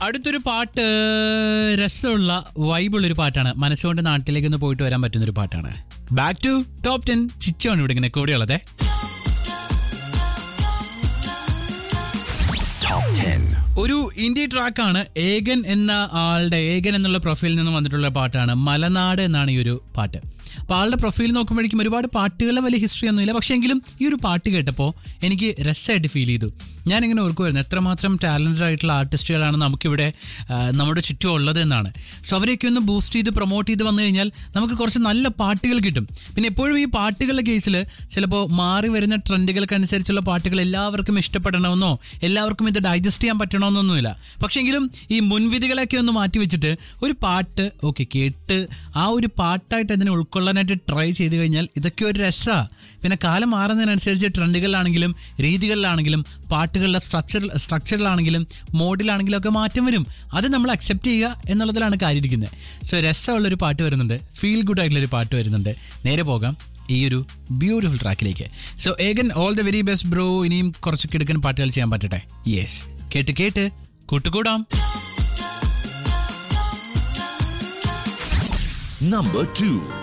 അടുത്തൊരു പാട്ട് രസമുള്ള വൈബുള്ള ഒരു പാട്ടാണ് മനസ്സുകൊണ്ട് നാട്ടിലേക്ക് ഒന്ന് പോയിട്ട് വരാൻ പറ്റുന്ന ഒരു പാട്ടാണ് ബാക്ക് ടു ടോപ്പ് ടെൻ ചിച്ചാണ് ഇവിടെ ഇങ്ങനെ കൂടെയുള്ളത് ഒരു ഇന്ത്യ ട്രാക്കാണ് ഏകൻ എന്ന ആളുടെ ഏകൻ എന്നുള്ള പ്രൊഫൈലിൽ നിന്ന് വന്നിട്ടുള്ള പാട്ടാണ് മലനാട് എന്നാണ് ഈ ഒരു പാട്ട് അപ്പോൾ ആളുടെ പ്രൊഫൈൽ നോക്കുമ്പോഴേക്കും ഒരുപാട് പാട്ടുകളുടെ വലിയ ഹിസ്റ്ററി ഒന്നുമില്ല പക്ഷേ എങ്കിലും ഈ ഒരു പാട്ട് കേട്ടപ്പോൾ എനിക്ക് രസമായിട്ട് ഫീൽ ചെയ്തു ഞാനിങ്ങനെ ഓർക്കുമായിരുന്നു എത്രമാത്രം ടാലൻറ്റഡ് ആയിട്ടുള്ള ആർട്ടിസ്റ്റുകളാണ് നമുക്കിവിടെ ആ, നമ്മുടെ ചുറ്റും ഉള്ളത് എന്നാണ് സോ അവരെയൊക്കെ ഒന്ന് ബൂസ്റ്റ് ചെയ്ത് പ്രൊമോട്ട് ചെയ്ത് വന്നു കഴിഞ്ഞാൽ നമുക്ക് കുറച്ച് നല്ല പാട്ടുകൾ കിട്ടും പിന്നെ എപ്പോഴും ഈ പാട്ടുകളുടെ കേസിൽ ചിലപ്പോൾ മാറി വരുന്ന ട്രെൻഡുകൾക്കനുസരിച്ചുള്ള പാട്ടുകൾ എല്ലാവർക്കും ഇഷ്ടപ്പെടണമെന്നോ എല്ലാവർക്കും ഇത് ഡൈജസ്റ്റ് ചെയ്യാൻ പറ്റണമെന്നൊന്നുമില്ല പക്ഷെങ്കിലും ഈ മുൻവിധികളൊക്കെ ഒന്ന് മാറ്റി വെച്ചിട്ട് ഒരു പാട്ട് ഓക്കെ കേട്ട് ആ ഒരു പാട്ടായിട്ട് അതിനെ ഉൾക്കൊള്ളാനായിട്ട് ട്രൈ ചെയ്ത് കഴിഞ്ഞാൽ ഇതൊക്കെ ഒരു രസമാണ് പിന്നെ കാലം മാറുന്നതിനനുസരിച്ച് ട്രെൻഡുകളിലാണെങ്കിലും രീതികളിലാണെങ്കിലും പാട്ടുകളുടെ സ്ട്രക്ചർ സ്ട്രക്ചറിലാണെങ്കിലും മോഡിലാണെങ്കിലും ഒക്കെ മാറ്റം വരും അത് നമ്മൾ അക്സെപ്റ്റ് ചെയ്യുക എന്നുള്ളതിലാണ് കാര്യം ഇരിക്കുന്നത് സോ രസമുള്ളൊരു പാട്ട് വരുന്നുണ്ട് ഫീൽ ഗുഡ് ആയിട്ടുള്ളൊരു പാട്ട് വരുന്നുണ്ട് നേരെ പോകാം ഈ ഒരു ബ്യൂട്ടിഫുൾ ട്രാക്കിലേക്ക് so again all the very best bro ഇനിയും കുറച്ച് കിടക്കൻ പാട്ടുകൾ ചെയ്യാൻ പറ്റട്ടെ യെസ് കേട്ട് കേട്ട് കൂട്ടുകൂടാം Number two.